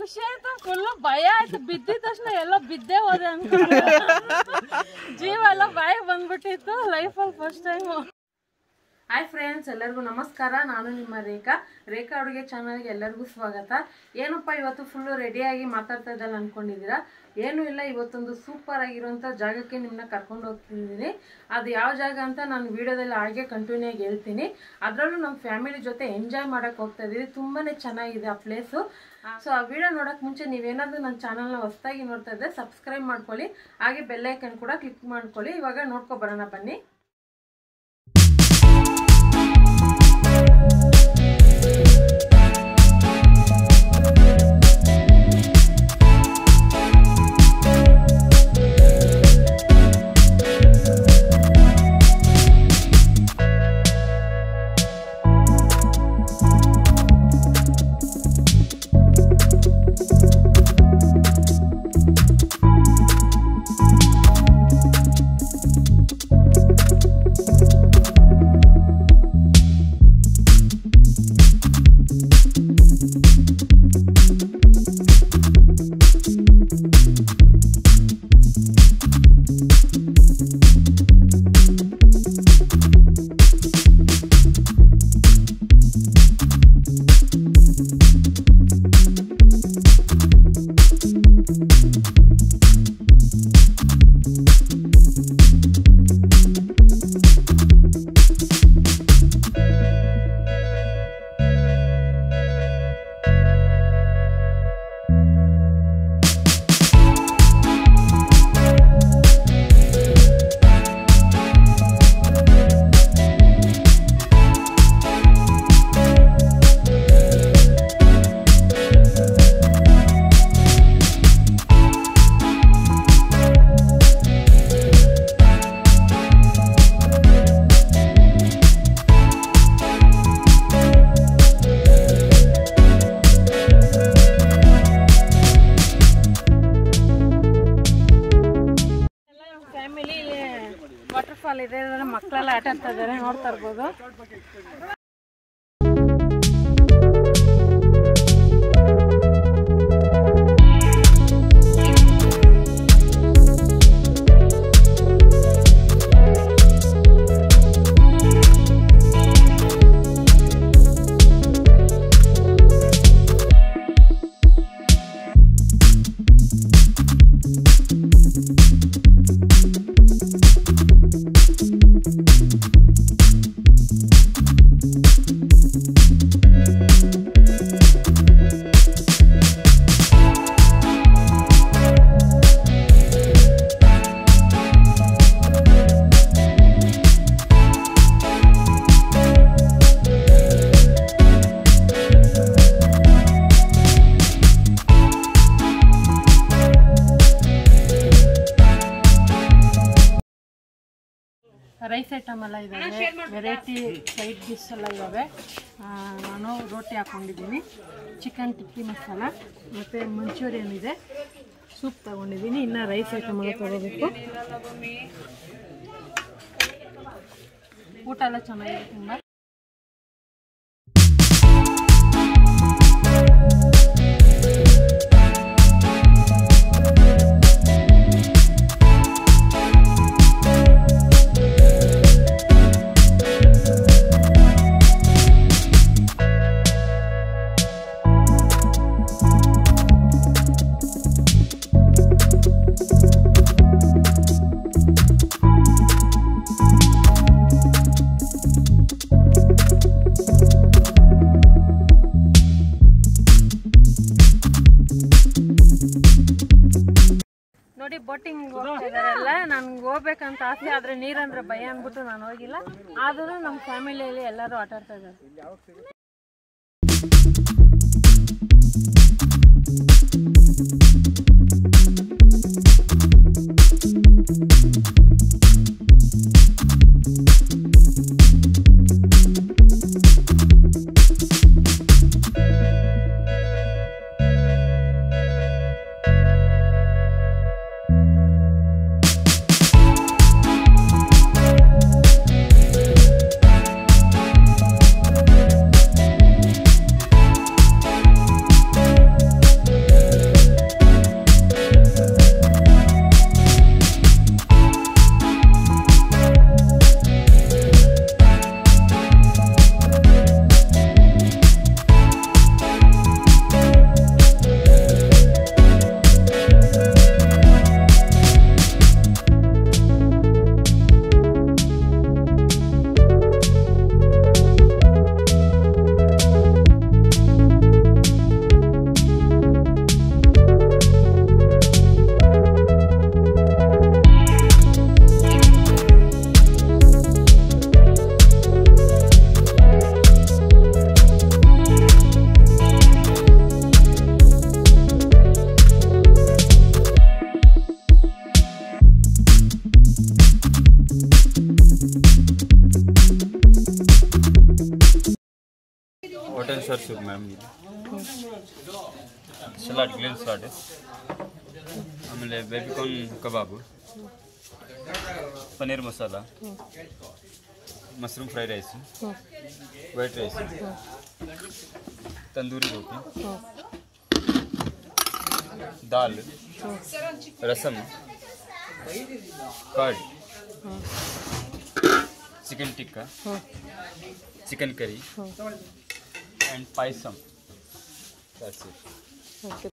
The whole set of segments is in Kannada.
ಖುಷಿ ಆಯ್ತು ಫುಲ್ ಭಯ ಆಯ್ತು ಬಿದ್ದಿದ ತಕ್ಷಣ ಎಲ್ಲ ಬಿದ್ದೇ ಹೋದೆ ಅನ್ಕೊಂಡೆ ಜೀವ ಎಲ್ಲ ಬಾಯಿಗೆ ಬಂದ್ಬಿಟ್ಟಿತ್ತು ಲೈಫಲ್ಲಿ ಫಸ್ಟ್ ಟೈಮು ಹಾಯ್ ಫ್ರೆಂಡ್ಸ್ ಎಲ್ಲರಿಗೂ ನಮಸ್ಕಾರ ನಾನು ನಿಮ್ಮ ರೇಖಾ ರೇಖಾ ಅಡುಗೆ ಚಾನಲ್ಗೆ ಎಲ್ಲರಿಗೂ ಸ್ವಾಗತ ಏನಪ್ಪ ಇವತ್ತು ಫುಲ್ಲು ರೆಡಿಯಾಗಿ ಮಾತಾಡ್ತಾ ಇದ್ದಲ್ಲ ಅನ್ಕೊಂಡಿದ್ದೀರಾ ಏನೂ ಇಲ್ಲ ಇವತ್ತೊಂದು ಸೂಪರ್ ಆಗಿರುವಂಥ ಜಾಗಕ್ಕೆ ನಿಮ್ಮನ್ನ ಕರ್ಕೊಂಡು ಹೋಗ್ತಿದ್ದೀನಿ ಅದು ಯಾವ ಜಾಗ ಅಂತ ನಾನು ವಿಡಿಯೋದಲ್ಲಿ ಹಾಗೆ ಕಂಟಿನ್ಯೂ ಆಗಿ ಹೇಳ್ತೀನಿ ಅದರಲ್ಲೂ ನಮ್ಮ ಫ್ಯಾಮಿಲಿ ಜೊತೆ ಎಂಜಾಯ್ ಮಾಡೋಕ್ಕೆ ಹೋಗ್ತಾ ಇದ್ದೀವಿ ತುಂಬಾ ಚೆನ್ನಾಗಿದೆ ಆ ಪ್ಲೇಸು ಸೊ ಆ ವಿಡಿಯೋ ನೋಡೋಕೆ ಮುಂಚೆ ನೀವೇನಾದರೂ ನನ್ನ ಚಾನಲ್ನ ಹೊಸದಾಗಿ ನೋಡ್ತಾ ಇದ್ದರೆ ಸಬ್ಸ್ಕ್ರೈಬ್ ಮಾಡ್ಕೊಳ್ಳಿ ಹಾಗೆ ಬೆಲ್ಲೈಕನ್ ಕೂಡ ಕ್ಲಿಕ್ ಮಾಡ್ಕೊಳ್ಳಿ ಇವಾಗ ನೋಡ್ಕೊ ಬರೋಣ ಬನ್ನಿ ಎಲ್ಲ ನಮ್ಮ ಫ್ಯಾಮಿಲಿ ವಾಟರ್ ಫಾಲ್ ಇದೆ ಅದನ್ನ ಮಕ್ಕಳೆಲ್ಲ ಆಟ ಆಡ್ತಾ ಇದ್ದಾರೆ ನೋಡ್ತಾ ಇರ್ಬೋದು ರೈಸ್ ಐಟಮ್ ಎಲ್ಲ ಇದ್ದಾವೆ ವೆರೈಟಿ ಸೈಡ್ ಡಿಶ್ ಎಲ್ಲ ಇದ್ದಾವೆ ಆ, ನಾನು ರೋಟಿ ಹಾಕ್ಕೊಂಡಿದ್ದೀನಿ ಚಿಕನ್ ಟಿಕ್ಕಿ ಮಸಾಲ ಮತ್ತು ಮಂಚೂರಿಯನ್ ಇದೆ ಸೂಪ್ ತಗೊಂಡಿದ್ದೀನಿ ಇನ್ನು ರೈಸ್ ಐಟಮ್ ಎಲ್ಲ ತಗೋಬೇಕು ಊಟ ಎಲ್ಲ ಚೆನ್ನಾಗಿದೆ ತುಂಬ ನೋಡಿ ಬೋಟಿಂಗ್ ಹೋಗ್ತಿದಾರೆಲ್ಲ ನನ್ಗೆ ಹೋಗ್ಬೇಕಂತ ಆಸೆ ಆದ್ರೆ ನೀರಂದ್ರೆ ಭಯ ಅಂದ್ಬಿಟ್ಟು ನಾನು ಹೋಗಿಲ್ಲ ಆದ್ರೂ ನಮ್ಮ ಫ್ಯಾಮಿಲಿಯಲ್ಲಿ ಎಲ್ಲರೂ ಆಟ ಆಡ್ತಾ ಇದ್ದಾರೆ masala soup ma'am salad grill salad ಆಮೇಲೆ baby corn kebab paneer masala mushroom fry rice white rice tandoori roti dal rasam curd chicken tikka chicken curry and payasam That's it. Okay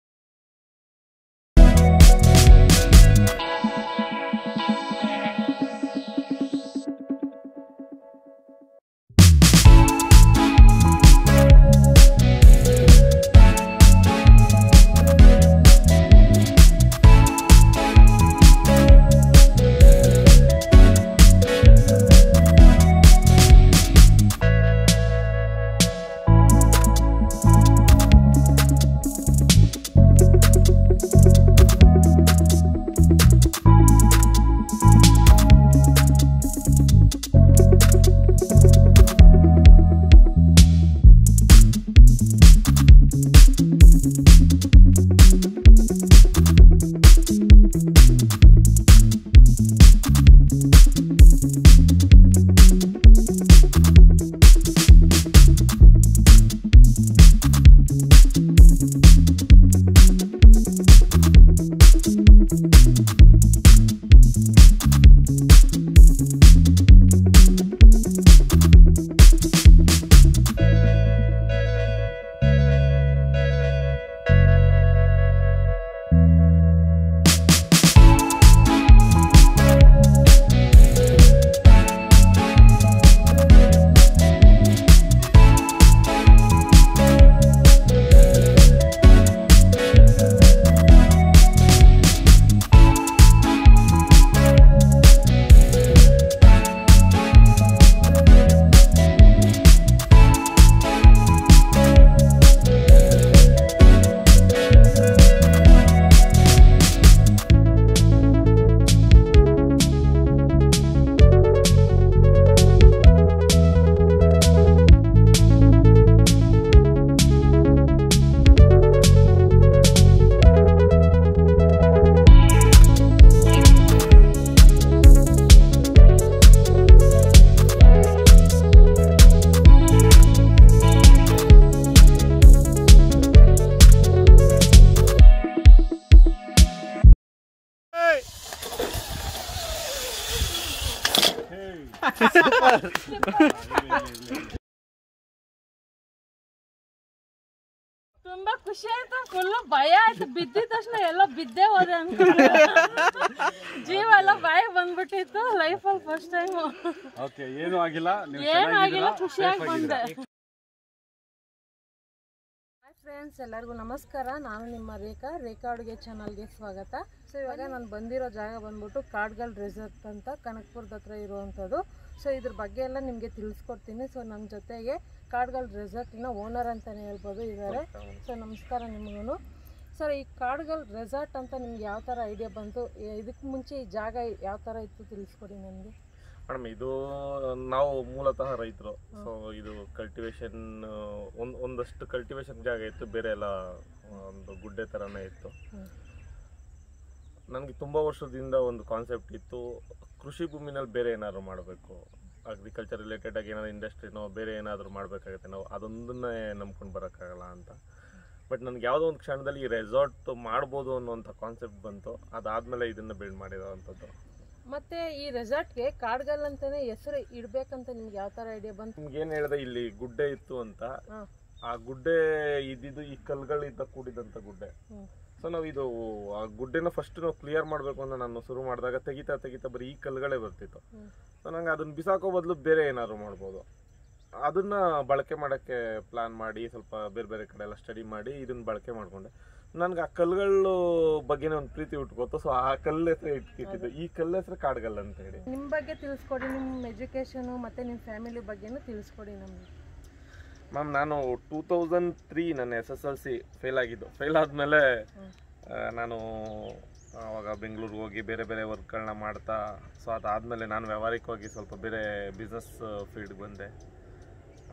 ತುಂಬಾ ಖುಷಿ ಆಯ್ತು ಫುಲ್ ಭಯ ಆಯ್ತು ಬಿದ್ದಿದ ತಕ್ಷಣ ಎಲ್ಲ ಬಿದ್ದೇ ಹೋದೆ ಅನ್ಕೊಂಡೆ ಜೀವ ಎಲ್ಲ ಬಾಯಿಗೆ ಬಂದ್ಬಿಟ್ಟಿತ್ತು ಲೈಫಲ್ಲಿ ಫಸ್ಟ್ ಟೈಮ್ ಓಕೆ ಏನು ಆಗಿಲ್ಲ ನೀವು ಏನು ಆಗಿಲ್ಲ ಚೆನ್ನಾಗಿದ್ದೀರಾ ಖುಷಿಯಾಗಿ ಬಂದೆ ಹಾಯ್ ಫ್ರೆಂಡ್ಸ್ ಎಲ್ಲರಿಗೂ ನಮಸ್ಕಾರ ನಾನು ನಿಮ್ಮ ರೇಖಾ ರೇಖಾ ಅಡುಗೆ ಚಾನಲ್ಗೆ ಸ್ವಾಗತ ಸೊ ಇವಾಗ ನಾನು ಬಂದಿರೋ ಜಾಗ ಬಂದ್ಬಿಟ್ಟು ಕಾಡ್ಗಲ್ ರೆಸಾರ್ಟ್ ಅಂತ ಕನಕಪುರದ ಹತ್ರ ಇರುವಂಥದ್ದು ಸೊ ಇದ್ರ ಬಗ್ಗೆ ಎಲ್ಲ ನಿಮಗೆ ತಿಳಿಸ್ಕೊಡ್ತೀನಿ ಸೊ ನಮ್ಮ ಜೊತೆಗೆ ಕಾಡ್ಗಲ್ ರೆಸಾರ್ಟಿನ ಓನರ್ ಅಂತಲೇ ಹೇಳ್ಬೋದು ಇದ್ದಾರೆ ಸೊ ನಮಸ್ಕಾರ ನಿಮಗೂ ಸರ್ ಈ ಕಾಡ್ಗಲ್ ರೆಸಾರ್ಟ್ ಅಂತ ನಿಮ್ಗೆ ಯಾವ ಥರ ಐಡಿಯಾ ಬಂತು ಇದಕ್ಕೆ ಮುಂಚೆ ಈ ಜಾಗ ಯಾವ ಥರ ಇತ್ತು ತಿಳಿಸ್ಕೊಡಿ ನನಗೆ ಮೇಡಮ್ ಇದು ನಾವು ಮೂಲತಃ ರೈತರು ಸೊ ಇದು ಕಲ್ಟಿವೇಶನ್ ಒಂದ್ ಒಂದಷ್ಟು ಕಲ್ಟಿವೇಶನ್ ಜಾಗ ಇತ್ತು ಬೇರೆ ಎಲ್ಲ ಒಂದು ಗುಡ್ಡೆ ಥರನೇ ಇತ್ತು ಹ್ಮ್. ನನಗೆ ತುಂಬ ವರ್ಷದಿಂದ ಒಂದು ಕಾನ್ಸೆಪ್ಟ್ ಇತ್ತು ಕೃಷಿ ಭೂಮಿನಲ್ಲಿ ಬೇರೆ ಏನಾದ್ರು ಮಾಡಬೇಕು ಅಗ್ರಿಕಲ್ಚರ್ ರಿಲೇಟೆಡ್ ಆಗಿ ಏನಾದ್ರು ಇಂಡಸ್ಟ್ರಿನೋ ಬೇರೆ ಏನಾದರೂ ಮಾಡಬೇಕಾಗುತ್ತೆ ನಾವು ಅದೊಂದನ್ನೇ ನಂಬ್ಕೊಂಡು ಬರೋಕ್ಕಾಗಲ್ಲ ಅಂತ ಬಟ್ ನನಗೆ ಯಾವುದೋ ಒಂದು ಕ್ಷಣದಲ್ಲಿ ಈ ರೆಸಾರ್ಟ್ ಮಾಡ್ಬೋದು ಅನ್ನೋಂಥ ಕಾನ್ಸೆಪ್ಟ್ ಬಂತು ಅದಾದಮೇಲೆ ಇದನ್ನು ಬಿಲ್ಡ್ ಮಾಡಿರೋವಂಥದ್ದು ಮತ್ತೆ ಈ ರೆಸಾರ್ಟ್ಗೆ ಕಾಡ್ಗಲ್ ಅಂತಾನೆ ಹೆಸರು ಇಡ್ಬೇಕಂತ ನಿಮ್ಗೆ ಯಾವ ತರ ಐಡಿಯಾ ಬಂತು ನಿಮ್ಗೆ ಏನ್ ಹೇಳಿದೆ ಇಲ್ಲಿ ಗುಡ್ಡೆ ಇತ್ತು ಅಂತ ಹಾ. ಆ ಗುಡ್ಡೆ ಇದ್ದಿದ್ದು ಈ ಕಲ್ಗಳಿಂದ ಕೂಡಿದಂತ ಗುಡ್ಡೆ ಹ್ಮ್. ಸೊ ನಾವು ಇದು ಆ ಗುಡ್ಡೆನ ಫಸ್ಟ್ ನಾವು ಕ್ಲಿಯರ್ ಮಾಡಬೇಕು ಅಂತ ನಾನು ಶುರು ಮಾಡಿದಾಗ ತೆಗಿತಾ ತೆಗಿತಾ ಬರೀ ಈ ಕಲ್ಗಳೇ ಬರ್ತಿತ್ತು ಹ್ಮ್. ಸೊ ನಂಗೆ ಅದನ್ನ ಬಿಸಾಕೋ ಬದಲು ಬೇರೆ ಏನಾದ್ರು ಮಾಡ್ಬೋದು ಅದನ್ನ ಬಳಕೆ ಮಾಡಕ್ಕೆ ಪ್ಲಾನ್ ಮಾಡಿ ಸ್ವಲ್ಪ ಬೇರೆ ಬೇರೆ ಕಡೆ ಎಲ್ಲ ಸ್ಟಡಿ ಮಾಡಿ ಇದನ್ನ ಬಳಕೆ ಮಾಡ್ಕೊಂಡೆ ನನ್ಗೆ ಆ ಕಲ್ಗಳು ಬಗ್ಗೆನೇ ಒಂದು ಪ್ರೀತಿ ಉಟ್ಕೋತು ಸೊ ಆ ಕಲ್ಲು ಹೆಸರು ಇಟ್ಕಿಟ್ಟಿದ್ದು ಈ ಕಲ್ಲು ಹೆಸರು ಕಾಡ್ಗಲ್ ಅಂತ ಹೇಳಿ ನಿಮ್ ಬಗ್ಗೆ ತಿಳಿಸ್ಕೊಡಿ ನಿಮ್ಮ ಎಜುಕೇಶನ್ ಮತ್ತೆ ನಿಮ್ಮ ಫ್ಯಾಮಿಲಿ ಬಗ್ಗೆನೂ ತಿಳಿಸ್ಕೊಡಿ ನಮ್ಗೆ ಮ್ಯಾಮ್ ನಾನು ಟೂ ತೌಸಂಡ್ ತ್ರೀ ನನ್ನ S S L C fail ಆಗಿದ್ದು ಫೇಲ್ ಆದಮೇಲೆ ನಾನು ಆವಾಗ ಬೆಂಗಳೂರಿಗೆ ಹೋಗಿ ಬೇರೆ ಬೇರೆ ವರ್ಕ್ಗಳನ್ನ ಮಾಡ್ತಾ ಸೊ ಅದಾದಮೇಲೆ ನಾನು ವ್ಯಾವಹಾರಿಕವಾಗಿ ಸ್ವಲ್ಪ ಬೇರೆ ಬಿಸ್ನೆಸ್ ಫೀಲ್ಡ್ಗೆ ಬಂದೆ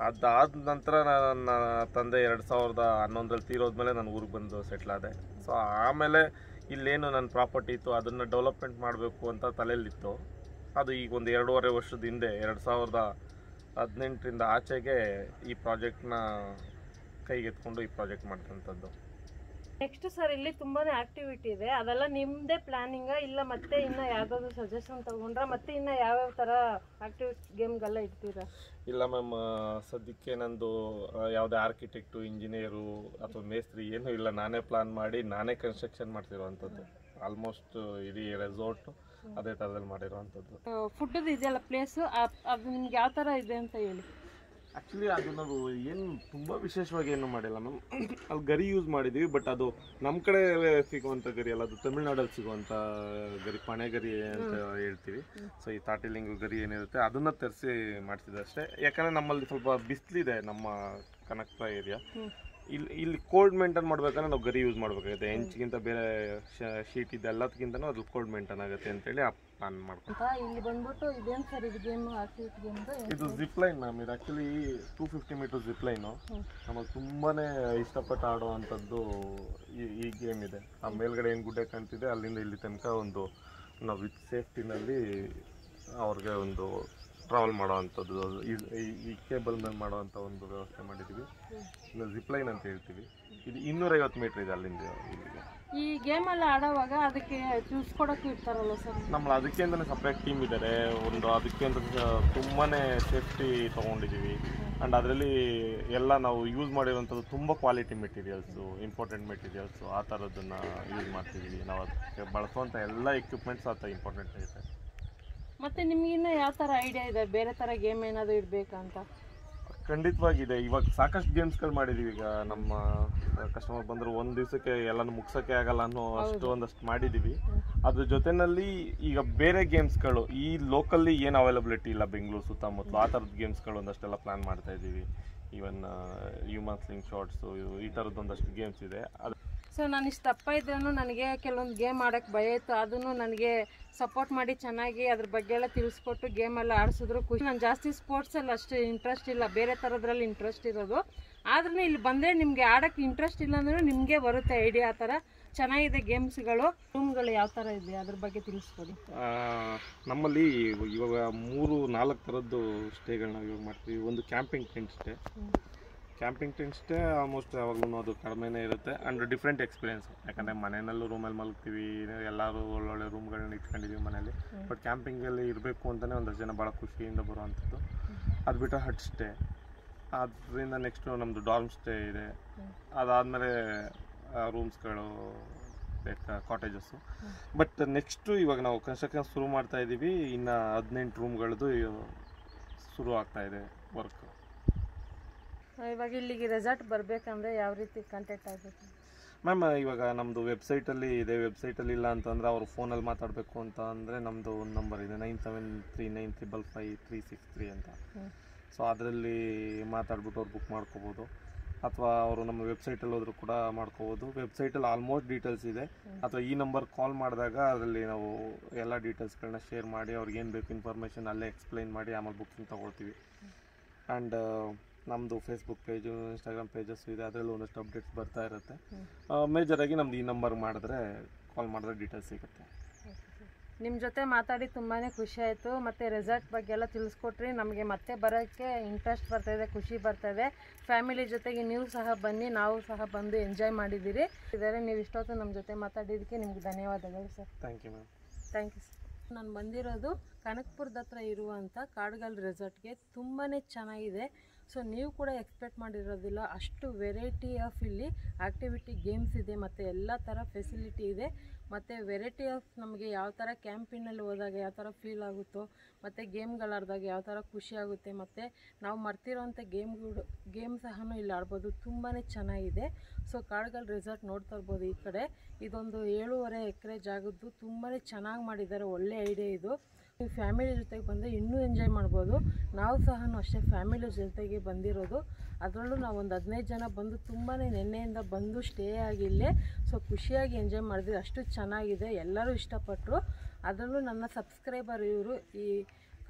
ಅದಾದ ನಂತರ ನನ್ನ ತಂದೆ ಎರಡು ಸಾವಿರದ ಹನ್ನೊಂದರಲ್ಲಿ ತೀರೋದ್ಮೇಲೆ ನಾನು ಊರಿಗೆ ಬಂದು ಸೆಟ್ಲ್ ಆದೆ ಸೊ ಆಮೇಲೆ ಇಲ್ಲೇನು ನನ್ನ ಪ್ರಾಪರ್ಟಿ ಇತ್ತು ಅದನ್ನು ಡೆವಲಪ್ಮೆಂಟ್ ಮಾಡಬೇಕು ಅಂತ ತಲೆಯಲ್ಲಿತ್ತು ಅದು ಈಗ ಒಂದು ಎರಡೂವರೆ ವರ್ಷದ ಹಿಂದೆ ಎರಡು ಸಾವಿರದ ಹದಿನೆಂಟರಿಂದ ಆಚೆಗೆ ಈ ಪ್ರಾಜೆಕ್ಟ್ನ ಕೈಗೆತ್ಕೊಂಡು ಈ ಪ್ರಾಜೆಕ್ಟ್ ಮಾಡಿದಂಥದ್ದು ನೆಕ್ಸ್ಟ್ ಸರ್ ಇಲ್ಲಿ ತುಂಬಾನೇ ಆಕ್ಟಿವಿಟಿ ಇದೆ ಅದೆಲ್ಲ ನಿಮ್ದೇ ಪ್ಲಾನಿಂಗ ಇಲ್ಲ ಮತ್ತೆ ಇನ್ನ ಯಾವ್ದಾದ್ರು ಸಜೆಷನ್ ತಗೊಂಡ್ರ ಮತ್ತೆ ಇನ್ನ ಯಾವ್ಯಾವ ತರ ಆಕ್ಟಿವಿಟಿ ಗೇಮ್ಗೆಲ್ಲ ಇಡ್ತೀರಾ ಇಲ್ಲ ಮ್ಯಾಮ್ ಸದ್ಯಕ್ಕೆ ನಂದು ಆ, ಯಾವುದೇ ಆರ್ಕಿಟೆಕ್ಟು ಇಂಜಿನಿಯರು ಅಥವಾ ಮೇಸ್ತ್ರಿ ಏನೂ ಇಲ್ಲ ನಾನೇ ಪ್ಲಾನ್ ಮಾಡಿ ನಾನೇ ಕನ್ಸ್ಟ್ರಕ್ಷನ್ ಮಾಡ್ತಿರೋವಂಥದ್ದು ಆಲ್ಮೋಸ್ಟ್ ಇಡೀ ರೆಸಾರ್ಟ್ ಅದೇ ಥರದಲ್ಲಿ ಮಾಡಿರೋವಂಥದ್ದು ಫುಡ್ ಇದೆಯಲ್ಲ ಪ್ಲೇಸ್ ಅದು ನಿಮ್ಗೆ ಯಾವ ತರ ಇದೆ ಅಂತ ಹೇಳಿ ಆ್ಯಕ್ಚುಲಿ ಅದು ನಾವು ಏನು ತುಂಬ ವಿಶೇಷವಾಗಿ ಏನು ಮಾಡಿಲ್ಲ ಮ್ಯಾಮ್ ಅಲ್ಲಿ ಗರಿ ಯೂಸ್ ಮಾಡಿದ್ದೀವಿ ಬಟ್ ಅದು ನಮ್ಮ ಕಡೆ ಸಿಗುವಂಥ ಗರಿ ಅಲ್ಲ ಅದು ತಮಿಳ್ನಾಡಲ್ಲಿ ಸಿಗುವಂಥ ಗರಿ ಪಣೆ ಗರಿ ಅಂತ ಹೇಳ್ತೀವಿ ಸೊ ಈ ತಾಟಿಲಿಂಗು ಗರಿ ಏನಿರುತ್ತೆ ಅದನ್ನ ತರಿಸಿ ಮಾಡ್ತಿದ್ದೆ ಅಷ್ಟೇ ಯಾಕಂದರೆ ನಮ್ಮಲ್ಲಿ ಸ್ವಲ್ಪ ಬಿಸಿಲಿದೆ ನಮ್ಮ ಕನಕಪುರ ಏರಿಯಾ ಇಲ್ಲಿ ಇಲ್ಲಿ ಕೋಲ್ಡ್ ಮೇಂಟೈನ್ ಮಾಡ್ಬೇಕಂದ್ರೆ ನಾವು ಗರಿ ಯೂಸ್ ಮಾಡಬೇಕಾಗುತ್ತೆ ಹೆಂಚ್ಗಿಂತ ಬೇರೆ ಶೀಟ್ ಇದೆ ಎಲ್ಲದಕ್ಕಿಂತನೂ ಅದು ಕೋಲ್ಡ್ ಮೇಂಟೈನ್ ಆಗುತ್ತೆ ಅಂತೇಳಿ ಆ ಪ್ಲಾನ್ ಮಾಡ್ಕೊಂಡು ಅಂತ ಇಲ್ಲಿ ಬಂದ್ಬಿಟ್ಟು ಇದೇನ್ ಸರ್ ಇದು ಗೇಮ್ ಆಕ್ಟಿವಿಟಿ ಗೇಮ್ ಇದು ಜಿಪ್ ಲೈನ್ ಮ್ಯಾಮ್ ಇದು actually two fifty meter zip line ನಮಗೆ ತುಂಬಾ ಇಷ್ಟಪಟ್ಟು ಆಡುವಂಥದ್ದು ಈ ಈ ಗೇಮ್ ಇದೆ ಆ ಮೇಲ್ಗಡೆ ಏನು ಗುಡ್ಡೆ ಕಾಣ್ತಿದೆ ಅಲ್ಲಿಂದ ಇಲ್ಲಿ ತನಕ ಒಂದು ನಾವು ವಿತ್ ಸೇಫ್ಟಿನಲ್ಲಿ ಅವ್ರಿಗೆ ಒಂದು ಟ್ರಾವೆಲ್ ಮಾಡೋವಂಥದ್ದು ಈ- ಈ- ಈ ಕೇಬಲ್ ಮೇಲೆ ಮಾಡೋವಂಥ ಒಂದು ವ್ಯವಸ್ಥೆ ಮಾಡಿದ್ದೀವಿ ಇದು ಜಿಪ್ ಲೈನ್ ಅಂತ ಹೇಳ್ತೀವಿ ಇದು ಇನ್ನೂರೈವತ್ತು ಮೀಟ್ರ್ ಇದೆ ಅಲ್ಲಿಂದ ಇಲ್ಲಿಗೆ ಈ ಗೇಮ್ ಎಲ್ಲ ಆಡೋವಾಗ ಅದಕ್ಕೆ ತಿಳಿಸ್ಕೊಡಕ್ಕೂ ಇರ್ತಾರಲ್ಲ ಸರ್ ನಮ್ಮ ಅದಕ್ಕೆ ಅಂತಲೇ ಸಪ್ರೇಟ್ ಟೀಮ್ ಇದ್ದಾರೆ ಒಂದು ಅದಕ್ಕೆ ಅಂತ ತುಂಬಾ ಸೇಫ್ಟಿ ತೊಗೊಂಡಿದ್ದೀವಿ ಆ್ಯಂಡ್ ಅದರಲ್ಲಿ ಎಲ್ಲ ನಾವು ಯೂಸ್ ಮಾಡಿರೋಂಥದ್ದು ತುಂಬ ಕ್ವಾಲಿಟಿ ಮೆಟೀರಿಯಲ್ಸು ಇಂಪಾರ್ಟೆಂಟ್ ಮೆಟೀರಿಯಲ್ಸು ಆ ಥರದ್ದನ್ನು ಯೂಸ್ ಮಾಡ್ತಿದ್ದೀವಿ ನಾವು ಅದಕ್ಕೆ ಬಳಸುವಂಥ ಎಲ್ಲ ಎಕ್ವಿಪ್ಮೆಂಟ್ಸ್ ಆ ಥರ ಇಂಪಾರ್ಟೆಂಟ್ ಆಗುತ್ತೆ ಮತ್ತೆ ನಿಮ್ಗೆ ಇನ್ನ ಯಾವ ತರ ಐಡಿಯಾ ಇದೆ ಬೇರೆ ತರ ಗೇಮ್ ಏನಾದ್ರು ಇಡ್ಬೇಕಂತ ಖಂಡಿತವಾಗಿದೆ ಇವಾಗ ಸಾಕಷ್ಟು ಗೇಮ್ಸ್ಗಳು ಮಾಡಿದ್ದೀವಿ ಈಗ ನಮ್ಮ ಕಸ್ಟಮರ್ ಬಂದರು ಒಂದು ದಿವಸಕ್ಕೆ ಎಲ್ಲನೂ ಮುಗ್ಸೋಕ್ಕೆ ಆಗಲ್ಲ ಅನ್ನೋ ಅಷ್ಟು ಒಂದಷ್ಟು ಮಾಡಿದ್ದೀವಿ ಅದ್ರ ಜೊತೆನಲ್ಲಿ ಈಗ ಬೇರೆ ಗೇಮ್ಸ್ಗಳು ಈ ಲೋಕಲ್ಲಿ ಏನು ಅವೈಲಬಿಲಿಟಿ ಇಲ್ಲ ಬೆಂಗಳೂರು ಸುತ್ತಮುತ್ತಲು ಆ ಥರದ ಗೇಮ್ಸ್ಗಳು ಒಂದಷ್ಟೆಲ್ಲ ಪ್ಲಾನ್ ಮಾಡ್ತಾ ಇದ್ದೀವಿ ಈವನ್ ಹ್ಯೂಮನ್ ಸ್ಲಿಂಗ್ ಶಾರ್ಟ್ಸು ಈ ಥರದ್ದು ಒಂದಷ್ಟು ಗೇಮ್ಸ್ ಇದೆ ಅದು ಸೊ ನಾನು ಇಷ್ಟು ದಪ್ಪ ಇದ್ರೂ ನನಗೆ ಕೆಲವೊಂದು ಗೇಮ್ ಆಡೋಕ್ಕೆ ಭಯ ಇತ್ತು ಅದನ್ನು ನನಗೆ ಸಪೋರ್ಟ್ ಮಾಡಿ ಚೆನ್ನಾಗಿ ಅದ್ರ ಬಗ್ಗೆ ಎಲ್ಲ ತಿಳಿಸ್ಕೊಟ್ಟು ಗೇಮ್ ಎಲ್ಲ ಆಡಿಸಿದ್ರು ಖುಷಿ ನಾನು ಜಾಸ್ತಿ ಸ್ಪೋರ್ಟ್ಸಲ್ಲಿ ಅಷ್ಟು ಇಂಟ್ರೆಸ್ಟ್ ಇಲ್ಲ ಬೇರೆ ಥರದ್ರಲ್ಲಿ ಇಂಟ್ರೆಸ್ಟ್ ಇರೋದು ಆದ್ರೂ ಇಲ್ಲಿ ಬಂದರೆ ನಿಮಗೆ ಆಡೋಕ್ಕೆ ಇಂಟ್ರೆಸ್ಟ್ ಇಲ್ಲ ಅಂದ್ರೂ ನಿಮಗೆ ಬರುತ್ತೆ ಐಡಿಯಾ ಆ ಥರ ಚೆನ್ನಾಗಿದೆ ಗೇಮ್ಸ್ಗಳು ರೂಮ್ಗಳು ಯಾವ ಥರ ಇದೆ ಅದ್ರ ಬಗ್ಗೆ ತಿಳಿಸ್ಕೊಡಿ ಆ, ನಮ್ಮಲ್ಲಿ ಇವಾಗ ಮೂರು ನಾಲ್ಕು ಥರದ್ದು ಸ್ಟೇಗಳನ್ನ ಇವಾಗ ಮಾಡ್ತೀವಿ ಒಂದು camping tent stay camping tent stay almost ಯಾವಾಗಲೂ ಅದು ಕಡಿಮೆನೇ ಇರುತ್ತೆ ಆ್ಯಂಡ್ ಡಿಫ್ರೆಂಟ್ ಎಕ್ಸ್ಪೀರಿಯನ್ಸ್ ಯಾಕಂದರೆ ಮನೆಯಲ್ಲೂ ರೂಮಲ್ಲಿ ಮಲಗ್ತೀವಿ ಎಲ್ಲರೂ ಒಳ್ಳೊಳ್ಳೆ ರೂಮ್ಗಳನ್ನ ಇಟ್ಕೊಂಡಿದ್ದೀವಿ ಮನೇಲಿ ಬಟ್ ಕ್ಯಾಂಪಿಂಗಲ್ಲಿ ಇರಬೇಕು ಅಂತಲೇ ಒಂದಷ್ಟು ಜನ ಭಾಳ ಖುಷಿಯಿಂದ ಬರುವಂಥದ್ದು ಅದು ಬಿಟ್ಟರೆ ಹಟ್ ಸ್ಟೇ ಅದರಿಂದ ನೆಕ್ಸ್ಟು ನಮ್ಮದು ಡಾರ್ಮ್ ಸ್ಟೇ ಇದೆ ಅದಾದಮೇಲೆ ರೂಮ್ಸ್ಗಳು ಬೇಕಾ ಕಾಟೇಜಸ್ಸು ಬಟ್ ನೆಕ್ಸ್ಟು ಇವಾಗ ನಾವು ಕನ್ಸ್ಟ್ರಕ್ಷನ್ ಶುರು ಮಾಡ್ತಾ ಇದ್ದೀವಿ ಇನ್ನು ಹದಿನೆಂಟು ರೂಮ್ಗಳದ್ದು ಶುರು ಆಗ್ತಾ ಇದೆ ವರ್ಕ್ ಇವಾಗ ಇಲ್ಲಿಗೆ ರೆಸಾರ್ಟ್ ಬರಬೇಕಂದ್ರೆ ಯಾವ ರೀತಿ ಕಾಂಟ್ಯಾಕ್ಟ್ ಆಗಬೇಕು ಮ್ಯಾಮ್ ಇವಾಗ ನಮ್ಮದು ವೆಬ್ಸೈಟಲ್ಲಿ ಇದೆ ವೆಬ್ಸೈಟಲ್ಲಿ ಇಲ್ಲ ಅಂತಂದರೆ ಅವರು ಫೋನಲ್ಲಿ ಮಾತಾಡಬೇಕು ಅಂತ ಅಂದರೆ ನಮ್ಮದು ಒಂದು ನಂಬರ್ ಇದೆ nine seven three nine triple five three six three ಅಂತ ಸೊ ಅದರಲ್ಲಿ ಮಾತಾಡ್ಬಿಟ್ಟು ಅವ್ರು ಬುಕ್ ಮಾಡ್ಕೋಬೋದು ಅಥವಾ ಅವರು ನಮ್ಮ ವೆಬ್ಸೈಟಲ್ಲಿ ಹೋದ್ರು ಕೂಡ ಮಾಡ್ಕೋಬೋದು ವೆಬ್ಸೈಟಲ್ಲಿ ಆಲ್ಮೋಸ್ಟ್ ಡೀಟೇಲ್ಸ್ ಇದೆ ಅಥವಾ ಈ ನಂಬರ್ ಕಾಲ್ ಮಾಡಿದಾಗ ಅದರಲ್ಲಿ ನಾವು ಎಲ್ಲ ಡೀಟೇಲ್ಸ್ಗಳನ್ನ ಶೇರ್ ಮಾಡಿ ಅವ್ರಿಗೆ ಏನು ಬೇಕು ಇನ್ಫಾರ್ಮೇಷನ್ ಅಲ್ಲೇ ಎಕ್ಸ್ಪ್ಲೈನ್ ಮಾಡಿ ಆಮೇಲೆ ಬುಕ್ಕಿಂಗ್ ತೊಗೊಳ್ತೀವಿ ಆ್ಯಂಡ್ ನಮ್ಮದು ಫೇಸ್ಬುಕ್ ಪೇಜು ಇನ್ಸ್ಟಾಗ್ರಾಮ್ ಪೇಜಸ್ಸು ಇದೆ ಅದರಲ್ಲೂ ಒಂದಷ್ಟು ಅಪ್ಡೇಟ್ಸ್ ಬರ್ತಾ ಇರುತ್ತೆ ಮೇಜರಾಗಿ ನಮ್ದು ಈ ನಂಬರ್ ಮಾಡಿದ್ರೆ ಕಾಲ್ ಮಾಡಿದ್ರೆ ಡೀಟೇಲ್ಸ್ ಸಿಗುತ್ತೆ ನಿಮ್ಮ ಜೊತೆ ಮಾತಾಡಿ ತುಂಬಾ ಖುಷಿ ಆಯಿತು ಮತ್ತು ರೆಸಾರ್ಟ್ ಬಗ್ಗೆ ಎಲ್ಲ ತಿಳಿಸ್ಕೊಟ್ರಿ ನಮಗೆ ಮತ್ತೆ ಬರೋಕ್ಕೆ ಇಂಟ್ರೆಸ್ಟ್ ಬರ್ತಾಯಿದೆ ಖುಷಿ ಬರ್ತಾಯಿದೆ ಫ್ಯಾಮಿಲಿ ಜೊತೆಗೆ ನೀವು ಸಹ ಬನ್ನಿ ನಾವು ಸಹ ಬಂದು ಎಂಜಾಯ್ ಮಾಡಿದ್ದೀರಿ ಇದ್ದಾರೆ ನೀವು ಇಷ್ಟೊತ್ತು ನಮ್ಮ ಜೊತೆ ಮಾತಾಡಿದ್ದಕ್ಕೆ ನಿಮ್ಗೆ ಧನ್ಯವಾದಗಳು sir thank you ma'am thank you sir ನಾನು ಬಂದಿರೋದು ಕನಕಪುರದ ಹತ್ರ ಇರುವಂಥ ಕಾಡ್ಗಲ್ ರೆಸಾರ್ಟ್ಗೆ ತುಂಬಾ ಚೆನ್ನಾಗಿದೆ ಸೊ ನೀವು ಕೂಡ ಎಕ್ಸ್ಪೆಕ್ಟ್ ಮಾಡಿರೋದಿಲ್ಲ ಅಷ್ಟು ವೆರೈಟಿ ಆಫ್ ಇಲ್ಲಿ ಆ್ಯಕ್ಟಿವಿಟಿ ಗೇಮ್ಸ್ ಇದೆ ಮತ್ತು ಎಲ್ಲ ಥರ ಫೆಸಿಲಿಟಿ ಇದೆ ಮತ್ತು ವೆರೈಟಿ ಆಫ್ ನಮಗೆ ಯಾವ ಥರ ಕ್ಯಾಂಪಿನಲ್ಲಿ ಹೋದಾಗ ಯಾವ ಥರ ಫೀಲ್ ಆಗುತ್ತೋ ಮತ್ತು ಗೇಮ್ಗಳಾಡಿದಾಗ ಯಾವ ಥರ ಖುಷಿ ಆಗುತ್ತೆ ಮತ್ತು ನಾವು ಮರ್ತಿರೋಂಥ ಗೇಮ್ಗಳು ಗೇಮ್ ಸಹ ಇಲ್ಲಿ ಆಡ್ಬೋದು ತುಂಬಾ ಚೆನ್ನಾಗಿದೆ ಸೊ ಕಾಡ್ಗಲ್ ರೆಸಾರ್ಟ್ ನೋಡ್ತಾ ಇರ್ಬೋದು ಈ ಕಡೆ ಇದೊಂದು ಏಳೂವರೆ ಎಕರೆ ಜಾಗದ್ದು ತುಂಬಾ ಚೆನ್ನಾಗಿ ಮಾಡಿದ್ದಾರೆ ಒಳ್ಳೆ ಐಡಿಯಾ ಇದು ನೀವು ಫ್ಯಾಮಿಲಿ ಜೊತೆಗೆ ಬಂದರೆ ಇನ್ನೂ ಎಂಜಾಯ್ ಮಾಡ್ಬೋದು ನಾವು ಸಹ ಅಷ್ಟೇ ಫ್ಯಾಮಿಲಿ ಜೊತೆಗೆ ಬಂದಿರೋದು ಅದರಲ್ಲೂ ನಾವು ಒಂದು ಹದಿನೈದು ಜನ ಬಂದು ತುಂಬಾ ನೆನ್ನೆಯಿಂದ ಬಂದು ಸ್ಟೇ ಆಗಿ ಇಲ್ಲೇ ಸೊ ಖುಷಿಯಾಗಿ ಎಂಜಾಯ್ ಮಾಡಿದ್ವಿ ಅಷ್ಟು ಚೆನ್ನಾಗಿದೆ ಎಲ್ಲರೂ ಇಷ್ಟಪಟ್ಟರು ಅದರಲ್ಲೂ ನನ್ನ ಸಬ್ಸ್ಕ್ರೈಬರ್ ಇವರು ಈ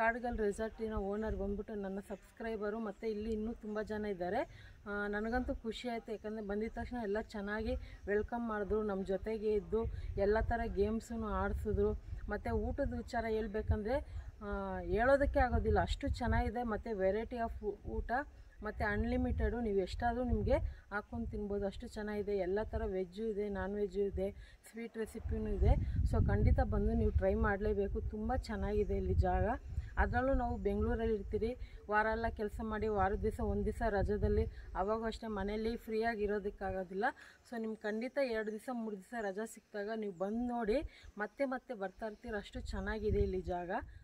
ಕಾಡ್ಗಲ್ ರೆಸಾರ್ಟಿನ ಓನರ್ ಬಂದ್ಬಿಟ್ಟು ನನ್ನ ಸಬ್ಸ್ಕ್ರೈಬರು ಮತ್ತು ಇಲ್ಲಿ ಇನ್ನೂ ತುಂಬ ಜನ ಇದ್ದಾರೆ ಆ, ನನಗಂತೂ ಖುಷಿ ಆಯಿತು ಯಾಕಂದರೆ ಬಂದಿದ ತಕ್ಷಣ ಎಲ್ಲ ಚೆನ್ನಾಗಿ ವೆಲ್ಕಮ್ ಮಾಡಿದ್ರು ನಮ್ಮ ಜೊತೆಗೆ ಇದ್ದು ಎಲ್ಲ ಥರ ಗೇಮ್ಸನ್ನು ಆಡಿಸಿದ್ರು ಮತ್ತು ಊಟದ ವಿಚಾರ ಹೇಳ್ಬೇಕಂದ್ರೆ ಆ, ಹೇಳೋದಕ್ಕೆ ಆಗೋದಿಲ್ಲ ಅಷ್ಟು ಚೆನ್ನಾಗಿದೆ ಮತ್ತು ವೆರೈಟಿ ಆಫ್ ಊಟ ಮತ್ತು ಅನ್ಲಿಮಿಟೆಡು ನೀವು ಎಷ್ಟಾದರೂ ನಿಮಗೆ ಹಾಕ್ಕೊಂಡು ತಿನ್ಬೋದು ಅಷ್ಟು ಚೆನ್ನಾಗಿದೆ ಎಲ್ಲ ಥರ ವೆಜ್ಜು ಇದೆ ನಾನ್ ವೆಜ್ಜು ಇದೆ ಸ್ವೀಟ್ ರೆಸಿಪಿನೂ ಇದೆ ಸೊ ಖಂಡಿತ ಬಂದು ನೀವು ಟ್ರೈ ಮಾಡಲೇಬೇಕು ತುಂಬ ಚೆನ್ನಾಗಿದೆ ಇಲ್ಲಿ ಜಾಗ ಅದರಲ್ಲೂ ನಾವು ಬೆಂಗಳೂರಲ್ಲಿ ಇರ್ತೀರಿ ವಾರ ಎಲ್ಲ ಕೆಲಸ ಮಾಡಿ ವಾರದ ದಿವಸ ಒಂದು ದಿವಸ ರಜದಲ್ಲಿ ಅವಾಗೂ ಅಷ್ಟೇ ಮನೇಲಿ ಫ್ರೀಯಾಗಿ ಇರೋದಕ್ಕಾಗೋದಿಲ್ಲ ಸೊ ನಿಮ್ಗೆ ಖಂಡಿತ ಎರಡು ದಿವಸ ಮೂರು ದಿವಸ ರಜಾ ಸಿಕ್ಕಿದಾಗ ನೀವು ಬಂದು ನೋಡಿ ಮತ್ತೆ ಮತ್ತೆ ಬರ್ತಾ ಇರ್ತೀರ ಅಷ್ಟು ಚೆನ್ನಾಗಿದೆ ಇಲ್ಲಿ ಜಾಗ